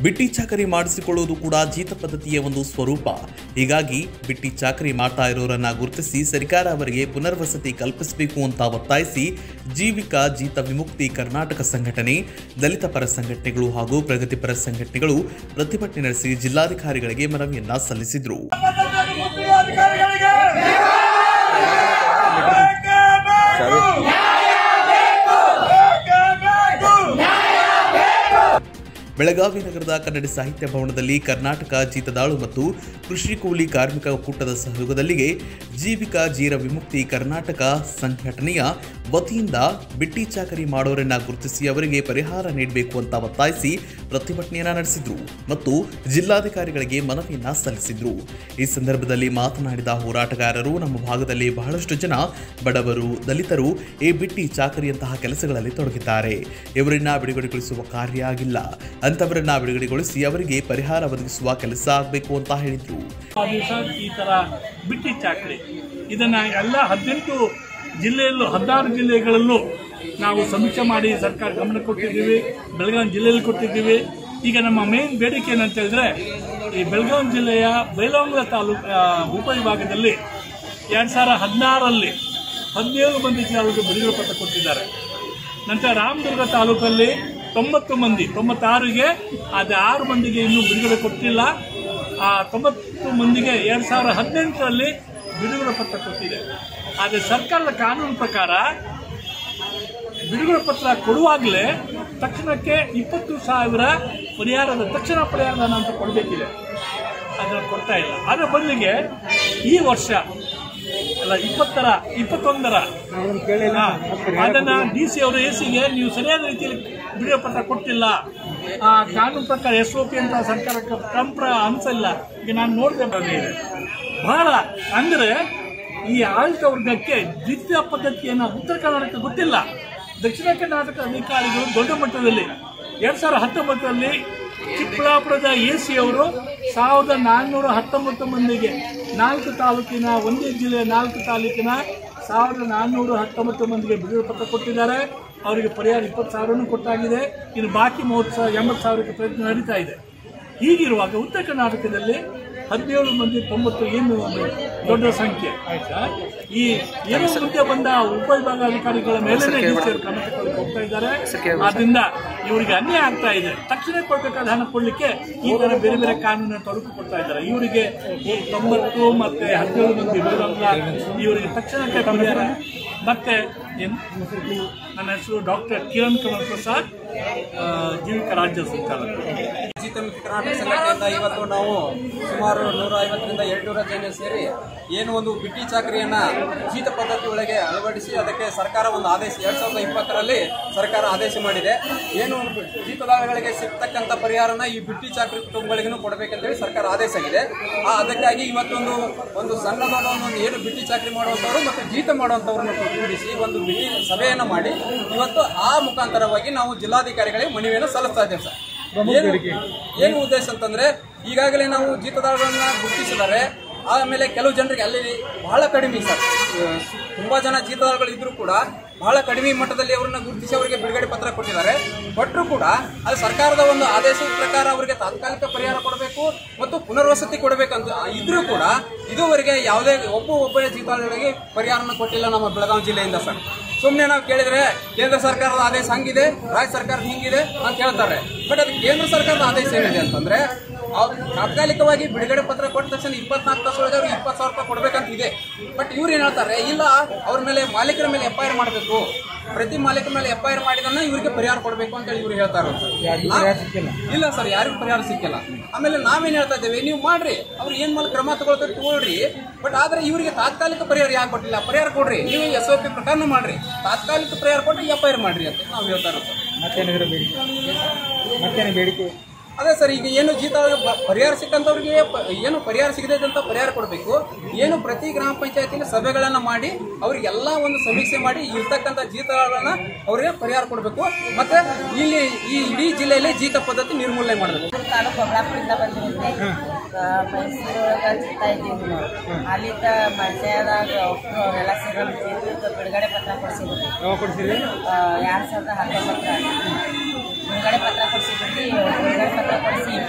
ಬಿಟ್ಟಿ ಚಾಕರಿ ಮಾಡಿಸಿಕೊಳ್ಳುವುದು ಕೂಡ ಜೀತ ಪದ್ಧತಿಯ ಒಂದು ಸ್ವರೂಪ ಹೀಗಾಗಿ ಬಿಟ್ಟಿ ಚಾಕರಿ ಮಾಡ್ತಾ ಇರೋರನ್ನ ಗುರುತಿಸಿ ಸರ್ಕಾರ ಅವರಿಗೆ ಪುನರ್ವಸತಿ ಕಲ್ಪಿಸಬೇಕು ಅಂತ ಒತ್ತಾಯಿಸಿ ಜೀವಿಕಾ ಜೀತ ವಿಮುಕ್ತಿ ಕರ್ನಾಟಕ ಸಂಘಟನೆ ದಲಿತ ಪರ ಸಂಘಟನೆಗಳು ಹಾಗೂ ಪ್ರಗತಿಪರ ಸಂಘಟನೆಗಳು ಪ್ರತಿಭಟನೆ ನಡೆಸಿ ಜಿಲ್ಲಾಧಿಕಾರಿಗಳಿಗೆ ಮನವಿಯನ್ನ ಸಲ್ಲಿಸಿದರು ಅಧಿಕಾರಿಗಳಿಗೆ ಬೆಳಗಾವಿ ನಗರದ ಕನ್ನಡ ಸಾಹಿತ್ಯ ಭವನದಲ್ಲಿ ಕರ್ನಾಟಕ ಜೀತದಾಳು ಮತ್ತು ಕೃಷಿ ಕೂಲಿ ಕಾರ್ಮಿಕ ಒಕ್ಕೂಟದ ಸಹಯೋಗದಲ್ಲಿಗೆ ಜೀವಿಕಾ ಜೀರ ವಿಮುಕ್ತಿ ಕರ್ನಾಟಕ ಸಂಘಟನೆಯ ವತಿಯಿಂದ ಬಿಟ್ಟಿ ಚಾಕರಿ ಮಾಡೋರನ್ನ ಗುರುತಿಸಿ ಅವರಿಗೆ ಪರಿಹಾರ ನೀಡಬೇಕು ಅಂತ ಒತ್ತಾಯಿಸಿ ಪ್ರತಿಭಟನೆಯನ್ನ ನಡೆಸಿದ್ರು ಮತ್ತು ಜಿಲ್ಲಾಧಿಕಾರಿಗಳಿಗೆ ಮನವಿಯನ್ನ ಸಲ್ಲಿಸಿದ್ರು ಈ ಸಂದರ್ಭದಲ್ಲಿ ಮಾತನಾಡಿದ ಹೋರಾಟಗಾರರು ನಮ್ಮ ಭಾಗದಲ್ಲಿ ಬಹಳಷ್ಟು ಜನ ಬಡವರು ದಲಿತರು ಈ ಬಿಟ್ಟಿ ಚಾಕರಿಯಂತಹ ಕೆಲಸಗಳಲ್ಲಿ ತೊಡಗಿದ್ದಾರೆ ಇವರನ್ನ ಬಿಡುಗಡೆಗೊಳಿಸುವ ಕಾರ್ಯ ಆಗಿಲ್ಲ ಅಂತವರನ್ನ ಬಿಡುಗಡೆಗೊಳಿಸಿ ಅವರಿಗೆ ಪರಿಹಾರ ಒದಗಿಸುವ ಕೆಲಸ ಆಗಬೇಕು ಅಂತ ಹೇಳಿದ್ರು ಆ ದಿವಸ ಈ ಥರ ಬಿಟ್ಟಿ ಚಾಕ್ರಿ ಇದನ್ನು ಎಲ್ಲ ಹದಿನೆಂಟು ಜಿಲ್ಲೆಯಲ್ಲೂ ಹದಿನಾರು ಜಿಲ್ಲೆಗಳಲ್ಲೂ ನಾವು ಸಮೀಕ್ಷೆ ಮಾಡಿ ಸರ್ಕಾರ ಗಮನ ಕೊಟ್ಟಿದ್ದೀವಿ ಬೆಳಗಾವಿ ಜಿಲ್ಲೆಯಲ್ಲಿ ಕೊಟ್ಟಿದ್ದೀವಿ ಈಗ ನಮ್ಮ ಮೇನ್ ಬೇಡಿಕೆ ಏನಂತ ಹೇಳಿದ್ರೆ ಈ ಬೆಳಗಾವಿ ಜಿಲ್ಲೆಯ ಬೈಲಹೊಂಗಲ ತಾಲೂಕು ಆ, ಉಪವಿಭಾಗದಲ್ಲಿ ಎರಡು ಸಾವಿರ ಹದಿನಾರರಲ್ಲಿ ಹದಿನೇಳು ಮಂದಿ ಚಾಲಕರು ಬಿಡುಗಡೆ ಪತ್ರ ಕೊಟ್ಟಿದ್ದಾರೆ ನಂತರ ರಾಮದುರ್ಗ ತಾಲೂಕಲ್ಲಿ ತೊಂಬತ್ತು ಮಂದಿ ತೊಂಬತ್ತಾರಿಗೆ ಅದು ಆರು ಮಂದಿಗೆ ಇನ್ನೂ ಬಿಡುಗಡೆ ಕೊಟ್ಟಿಲ್ಲ ಆ ತೊಂಬತ್ತು ಮಂದಿಗೆ ಎರಡು ಸಾವಿರ ಹದಿನೆಂಟರಲ್ಲಿ ಬಿಡುಗಡೆ ಪತ್ರ ಕೊಟ್ಟಿದೆ ಆದರೆ ಸರ್ಕಾರದ ಕಾನೂನು ಪ್ರಕಾರ ಬಿಡುಗಡೆ ಪತ್ರ ಕೊಡುವಾಗಲೇ ತಕ್ಷಣಕ್ಕೆ ಇಪ್ಪತ್ತು ಸಾವಿರ ಪರಿಹಾರದ ತಕ್ಷಣ ಪರಿಹಾರಧನ ಅಂತ ಕೊಡಬೇಕಿದೆ ಅದನ್ನು ಕೊಡ್ತಾ ಇಲ್ಲ ಅದರ ಬದಲಿಗೆ ಈ ವರ್ಷ ಅಲ್ಲ ಇಪ್ಪತ್ತರ ಇಪ್ಪತ್ತೊಂದರ ಹಾ, ಅದನ್ನ ಡಿ ಸಿ ಅವರು ಎ ಸಿಗೆ ನೀವು ಸರಿಯಾದ ರೀತಿಯಲ್ಲಿ ಬಿಡುಗಡೆ ಪತ್ರ ಕೊಟ್ಟಿಲ್ಲ ಆ ಕಾನೂನು ಪ್ರಕಾರ ಎಸ್ ಒ ಪಿ ಅಂತ ಸರ್ಕಾರಕ್ಕೆ ಕ್ರಮ ಅನ್ಸಲ್ಲ ಈಗ ನಾನು ನೋಡಿದೆ ಇದೆ ಬಹಳ ಅಂದ್ರೆ ಈ ಆಡಳಿತ ವರ್ಗಕ್ಕೆ ದ್ವಿತೀಯ ಪದ್ಧತಿಯನ್ನು ಉತ್ತರ ಕರ್ನಾಟಕ ಗೊತ್ತಿಲ್ಲ ದಕ್ಷಿಣ ಕರ್ನಾಟಕ ಅಧಿಕಾರಿಗಳು ದೊಡ್ಡ ಮಟ್ಟದಲ್ಲಿ ಎರಡ್ ಸಾವಿರದ ಹತ್ತೊಂಬತ್ತರಲ್ಲಿ ಚಿಕ್ಕಬಳ್ಳಾಪುರದ ಎ ಸಿ ಅವರು ಸಾವಿರದ ನಾನ್ನೂರ ಹತ್ತೊಂಬತ್ತು ಮಂದಿಗೆ ನಾಲ್ಕು ತಾಲೂಕಿನ ಒಂದೇ ಜಿಲ್ಲೆಯ ನಾಲ್ಕು ತಾಲೂಕಿನ ಸಾವಿರದ ನಾನ್ನೂರ ಹತ್ತೊಂಬತ್ತು ಮಂದಿಗೆ ಬಿಡುಗಡೆ ಪತ್ರ ಕೊಟ್ಟಿದ್ದಾರೆ ಅವರಿಗೆ ಪರಿಹಾರ ಇಪ್ಪತ್ತು ಸಾವಿರನೂ ಕೊಟ್ಟಾಗಿದೆ ಇನ್ನು ಬಾಕಿ ಮೂವತ್ತು ಸಾವಿರ ಎಂಬತ್ತು ಸಾವಿರಕ್ಕೆ ಪ್ರಯತ್ನ ನಡೀತಾ ಇದೆ ಹೀಗಿರುವಾಗ ಉತ್ತರ ಕರ್ನಾಟಕದಲ್ಲಿ ಹದಿನೇಳು ಮಂದಿ ತೊಂಬತ್ತು ಏನು ಒಂದು ದೊಡ್ಡ ಸಂಖ್ಯೆ ಆಯ್ತಾ ಈ ಏನೋ ಮುಂದೆ ಬಂದ ಉಪವಿಭಾಗಾಧಿಕಾರಿಗಳ ಮೇಲೆ ಕ್ರಮ ತಗೊಳ್ಳಕ್ಕೆ ಹೋಗ್ತಾ ಇದ್ದಾರೆ ಆದ್ರಿಂದ ಇವರಿಗೆ ಅನ್ಯಾಯ ಆಗ್ತಾ ಇದೆ ತಕ್ಷಣ ಕೊಡ್ಬೇಕಾದ ಹಣ ಕೊಡ್ಲಿಕ್ಕೆ ಈ ತರ ಬೇರೆ ಬೇರೆ ಕಾನೂನಿನ ತೊಡಕು ಕೊಡ್ತಾ ಇದ್ದಾರೆ ಇವರಿಗೆ ಈ ತೊಂಬತ್ತು ಮತ್ತೆ ಹದಿನೇಳು ಮಂದಿ ವಿರುದ್ಧ ಇವರಿಗೆ ತಕ್ಷಣಕ್ಕೆ ಪರಿಹಾರ ಮತ್ತೆ ಏನ್ ನನ್ನ ಹೆಸರು ಡಾಕ್ಟರ್ ಕಿರಣ್ ಕಮಲ್ ಪ್ರಸಾದ್ ಆ, ಜೀವಿಕ ರಾಜ್ಯ ಸಂಚಾಲಕರು ಜೀತ ಮಿತ್ರ ಕರ್ನಾಟಕ ಸಂಘಟನೆಯಿಂದ ಇವತ್ತು ನಾವು ಸುಮಾರು ನೂರ ಐವತ್ತರಿಂದ ಎರಡ್ನೂರ ಜನ ಸೇರಿ ಏನು ಒಂದು ಬಿಟ್ಟಿ ಚಾಕರಿಯನ್ನ ಜೀತ ಪದ್ಧತಿ ಒಳಗೆ ಅಳವಡಿಸಿ ಅದಕ್ಕೆ ಸರ್ಕಾರ ಒಂದು ಆದೇಶ ಎರಡ್ ಸಾವಿರದ ಇಪ್ಪತ್ತರಲ್ಲಿ ಸರ್ಕಾರ ಆದೇಶ ಮಾಡಿದೆ ಏನು ಜೀತದಾರಗಳಿಗೆ ಸಿಗ್ತಕ್ಕಂಥ ಪರಿಹಾರನ ಈ ಬಿಟ್ಟಿ ಚಾಕರಿ ಕುಟುಂಬಗಳಿಗೂ ಕೊಡಬೇಕಂತೇಳಿ ಸರ್ಕಾರ ಆದೇಶ ಆಗಿದೆ ಆ ಅದಕ್ಕಾಗಿ ಇವತ್ತೊಂದು ಒಂದು ಸಣ್ಣ ದೊಡ್ಡ ಒಂದು ಏನು ಬಿಟ್ಟಿ ಚಾಕರಿ ಮಾಡುವಂಥವ್ರು ಮತ್ತು ಜೀತ ಮಾಡುವಂಥವ್ರನ್ನ ಕೂಡಿಸಿ ಒಂದು ಬಿಟ್ಟಿ ಸಭೆಯನ್ನು ಮಾಡಿ ಇವತ್ತು ಆ ಮುಖಾಂತರವಾಗಿ ನಾವು ಜಿಲ್ಲಾಧಿಕಾರಿಗಳಿಗೆ ಮನವಿಯನ್ನು ಸಲ್ಲಿಸ್ತಾ ಇದ್ದೇವೆ ಸರ್ ಏನು ಏನು ಉದ್ದೇಶ ಅಂತಂದ್ರೆ ಈಗಾಗಲೇ ನಾವು ಜೀತದಾರರನ್ನ ಗುರುತಿಸಿದ್ದಾರೆ ಆಮೇಲೆ ಕೆಲವು ಜನರಿಗೆ ಅಲ್ಲಿ ಬಹಳ ಕಡಿಮೆ ಸರ್ ಅಹ್, ತುಂಬಾ ಜನ ಜೀತದಾರಗಳು ಇದ್ರು ಕೂಡ ಬಹಳ ಕಡಿಮೆ ಮಟ್ಟದಲ್ಲಿ ಅವರನ್ನ ಗುರುತಿಸಿ ಅವರಿಗೆ ಬಿಡುಗಡೆ ಪತ್ರ ಕೊಟ್ಟಿದ್ದಾರೆ ಕೊಟ್ಟರು ಕೂಡ ಅದು ಸರ್ಕಾರದ ಒಂದು ಆದೇಶದ ಪ್ರಕಾರ ಅವರಿಗೆ ತಾತ್ಕಾಲಿಕ ಪರಿಹಾರ ಕೊಡಬೇಕು ಮತ್ತು ಪುನರ್ವಸತಿ ಕೊಡಬೇಕಂತ ಇದ್ರೂ ಕೂಡ ಇದುವರೆಗೆ ಯಾವುದೇ ಒಬ್ಬ ಒಬ್ಬ ಜೀತದಾರರಿಗೆ ಪರಿಹಾರನ ಕೊಟ್ಟಿಲ್ಲ ನಮ್ಮ ಬೆಳಗಾವಿ ಜಿಲ್ಲೆಯಿಂದ ಸರ್ ಸುಮ್ಮನೆ ನಾವು ಕೇಳಿದ್ರೆ ಕೇಂದ್ರ ಸರ್ಕಾರದ ಆದೇಶ ಹಂಗಿದೆ ರಾಜ್ಯ ಸರ್ಕಾರದ ಹಿಂಗಿದೆ ಅಂತ ಹೇಳ್ತಾರೆ ಬಟ್ ಅದು ಕೇಂದ್ರ ಸರ್ಕಾರದ ಆದೇಶ ಏನಿದೆ ಅಂತಂದ್ರೆ ಅವ್ರು ತಾತ್ಕಾಲಿಕವಾಗಿ ಬಿಡುಗಡೆ ಪತ್ರ ಕೊಟ್ಟ ತಕ್ಷಣ ಇಪ್ಪತ್ನಾಲ್ಕು ತಾಸು ಒಳಗೆ ಅವ್ರಿಗೆ ಇಪ್ಪತ್ತು ಸಾವಿರ ರೂಪಾಯಿ ಕೊಡ್ಬೇಕಂತ ಇದೆ ಬಟ್ ಇವ್ರು ಏನ್ ಹೇಳ್ತಾರೆ ಇಲ್ಲ ಅವ್ರ ಮೇಲೆ ಮಾಲೀಕರ ಮೇಲೆ ಎಫ್ ಐ ಆರ್ ಮಾಡಬೇಕು ಪ್ರತಿ ಮಾಲೀಕರ ಮೇಲೆ ಎಫ್ ಐ ಆರ್ ಮಾಡಿದನ್ನ ಇವರಿಗೆ ಪರಿಹಾರ ಕೊಡಬೇಕು ಅಂತ ಹೇಳಿ ಇವ್ರು ಹೇಳ್ತಾರೆ ಇಲ್ಲ ಸರ್ ಯಾರಿಗೂ ಪರಿಹಾರ ಸಿಕ್ಕಿಲ್ಲ ಆಮೇಲೆ ನಾವೇನ್ ಹೇಳ್ತಾ ಇದ್ದೇವೆ ನೀವು ಮಾಡ್ರಿ ಅವ್ರು ಏನ್ ಮೇಲೆ ಕ್ರಮ ತಗೊಳ್ತಾರೆ ತಗೊಳ್ರಿ ಬಟ್ ಆದ್ರೆ ಇವರಿಗೆ ತಾತ್ಕಾಲಿಕ ಪರಿಹಾರ ಯಾಕೆ ಕೊಟ್ಟಿಲ್ಲ ಪರಿಹಾರ ಕೊಡ್ರಿ ನೀವು ಎಸ್ ಒ ಪಿ ಪ್ರಕಾರನೂ ಮಾಡ್ರಿ ತಾತ್ಕಾಲಿಕ ಪರಿಹಾರ ಕೊಟ್ಟು ಎಫ್ ಐ ಆರ್ ಮಾಡ್ರಿ ಅಂತ ನಾವು ಹೇಳ್ತಾ ಇರೋದು ಸರ್ ಮತ್ತೇನಿದ್ರೆ ಬೇಡಿಕೆ ಮತ್ತೇನು ಬೇಡಿಕೆ ಅದೇ ಸರ್ ಈಗ ಏನು ಜೀತ ಬ- ಪರಿಹಾರ ಸಿಕ್ಕಂತವ್ರಿಗೆ ಪ- ಏನು ಪರಿಹಾರ ಸಿಗದೆ ಅಂತ ಪರಿಹಾರ ಕೊಡಬೇಕು ಏನು ಪ್ರತಿ ಗ್ರಾಮ ಪಂಚಾಯತಿಲಿ ಸಭೆಗಳನ್ನ ಮಾಡಿ ಅವ್ರಿಗೆಲ್ಲ ಒಂದು ಸಮೀಕ್ಷೆ ಮಾಡಿ ಇರ್ತಕ್ಕಂಥ ಜೀತಗಳನ್ನ ಅವರಿಗೆ ಪರಿಹಾರ ಕೊಡಬೇಕು ಮತ್ತೆ ಇಲ್ಲಿ ಈ ಇಡೀ ಜಿಲ್ಲೆಯಲ್ಲಿ ಜೀತ ಪದ್ಧತಿ ನಿರ್ಮೂಲನೆ ಮಾಡಬೇಕು ತಾಲೂಕು ಬಳ್ಳಾಪುರದಿಂದ ಬಂದಿರುತ್ತೆ ಮೈಸೂರೊಳಗೆ ಸಿಗ್ತಾ ಇದ್ದೀವಿ ನಾವು ಅಲ್ಲಿದ್ದ ಮಂಡ್ಯದಾಗ ಒಬ್ಬರು ಅವರೆಲ್ಲ ಸೇರಿ ಜೀವಿತ ಬಿಡುಗಡೆ ಪತ್ರ ಕೊಡಿಸಿದ್ರು ಯಾವಾಗ ಕೊಡ್ಸಿರಿ ಎರಡು ಸಾವಿರದ ಹತ್ತೊಂಬತ್ತರ ಬಿಡುಗಡೆ ಪತ್ರ ಕೊಡಿಸಿದ್ರಿ ಬಿಡುಗಡೆ ಪತ್ರ ಕೊಡಿಸಿ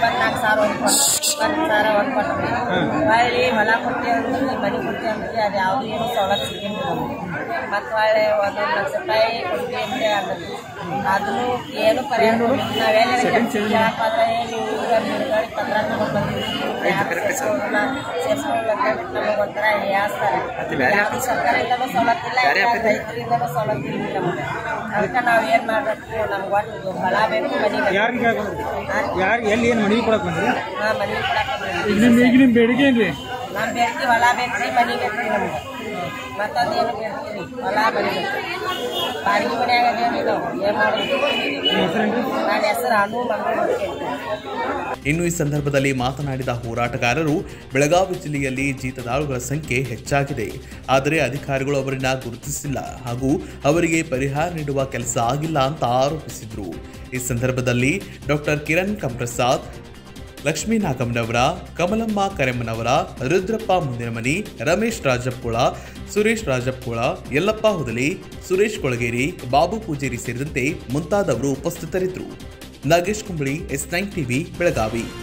ಸಾವಿರ ಒಂದು ಕೊಟ್ಟು ಇಪ್ಪತ್ತು ಸಾವಿರ ಒಂದು ಕೊಟ್ರಿ ಹೊಳ್ಳಿ ಹೊಲ ಕೊಡ್ತೀವಿ ಅಂದ್ರಿ ಮನೆ ಕೊಡ್ತೀವಿ ಅಂದ್ರಿ ಅದು ಯಾವುದು ಏನು ಸವಲತ್ತು ಸಿಕ್ಕಿಲ್ಲ ನಮಗೆ ಮತ್ತು ಹೊಳ್ಳಿ ಒಂದೊಂದು ಲಕ್ಷ ರೂಪಾಯಿ ಕೊಡ್ತೀವಿ ಅಂತ ಅಂದ್ರಿ ಅದನ್ನು ಏನು ಪರಿಹಾರ ಕೊಡ್ಲಿಲ್ಲ. ನಾವೇನಾರ ಕೆಲ್ಸ ಕೇಳಕ್ ಹೋದ್ರೆ ನೀವು ಈಗ ಬಿಡುಗಡೆ ಪತ್ರ ತಗೊಂಡ್ ಬಂದಿದ್ದೀರಿ ಯಾರು ಸೇರ್ಸ್ಕೊಳ್ಳಲ್ಲ ಸೇರ್ಸ್ಕೊಳ್ಳಲ್ಲ ನಮಗೆ ಒಂಥರ ಹೇಳ್ತಾರೆ ಯಾವುದು ಸರ್ಕಾರದಿಂದನೂ ಸವಲತ್ತಿಲ್ಲ ಇಲ್ಲ ರೈತರಿಂದನೂ ಸವಲತ್ತಿಲ್ಲ ನಮಗೆ ಅದಕ್ಕೆ ನಾವು ಏನು ಮಾಡಬೇಕು ನಮ್ಗೆ ಒಟ್ಟು ಹೊಲ ಬೇಕು ಮನೆ ಬೇಕು ಯಾರಿಗೆ ಯಾರು ಎಲ್ಲಿ ಏನು ಮನವಿ ಕೊಡಕ್ ಬಂದ್ರಿ ಹಾಂ ಮನೆ ಕೊಡಕ್ಕೆ ಈಗ ನಿಮ್ಮ ಈಗ ನಿಮ್ಮ ಬೇಡಿಕೆ ಏನ್ರಿ ನಮ್ಮ ಬೇಡ್ತಿ ಹೊಲ ಬೇಕ್ರಿ ಮನೆ ಬೇಕ್ರಿ ನಮ್ಗೆ ಮತ್ತೊಂದೇನು ಬೇಡ್ತೀರಿ ಹೊಲ ಮನೆ ಬೇಕು ಬಾಡಿಗೆ ಮನ್ಯಾಗ ಅದೇವ್ರಿ ನಾವು ಏನು ಮಾಡೋದು ನನ್ನ ಹೆಸರು ಅನು ಮಂಗಳೂರು ಕೇಳ್ತೀನಿ ಇನ್ನು ಈ ಸಂದರ್ಭದಲ್ಲಿ ಮಾತನಾಡಿದ ಹೋರಾಟಗಾರರು ಬೆಳಗಾವಿ ಜಿಲ್ಲೆಯಲ್ಲಿ ಜೀತದಾಳುಗಳ ಸಂಖ್ಯೆ ಹೆಚ್ಚಾಗಿದೆ ಆದರೆ ಅಧಿಕಾರಿಗಳು ಅವರನ್ನ ಗುರುತಿಸಿಲ್ಲ ಹಾಗೂ ಅವರಿಗೆ ಪರಿಹಾರ ನೀಡುವ ಕೆಲಸ ಆಗಿಲ್ಲ ಅಂತ ಆರೋಪಿಸಿದರು ಈ ಸಂದರ್ಭದಲ್ಲಿ ಡಾಕ್ಟರ್ ಕಿರಣ್ ಕಂಪ್ರಸಾದ್ ಲಕ್ಷ್ಮೀ ನಾಗಮ್ಮನವರ ಕಮಲಮ್ಮ ಕರೆಮ್ಮನವರ ರುದ್ರಪ್ಪ ಮುಂದಿನಮನಿ ರಮೇಶ್ ರಾಜಪ್ಪುಳ ಸುರೇಶ್ ರಾಜಪ್ಪುಳ ಯಲ್ಲಪ್ಪ ಹುದಲಿ ಸುರೇಶ್ ಕೊಳಗೇರಿ ಬಾಬು ಪೂಜೇರಿ ಸೇರಿದಂತೆ ಮುಂತಾದವರು ಉಪಸ್ಥಿತರಿದ್ದರು Nagesh Kumbali S nine TV Belagavi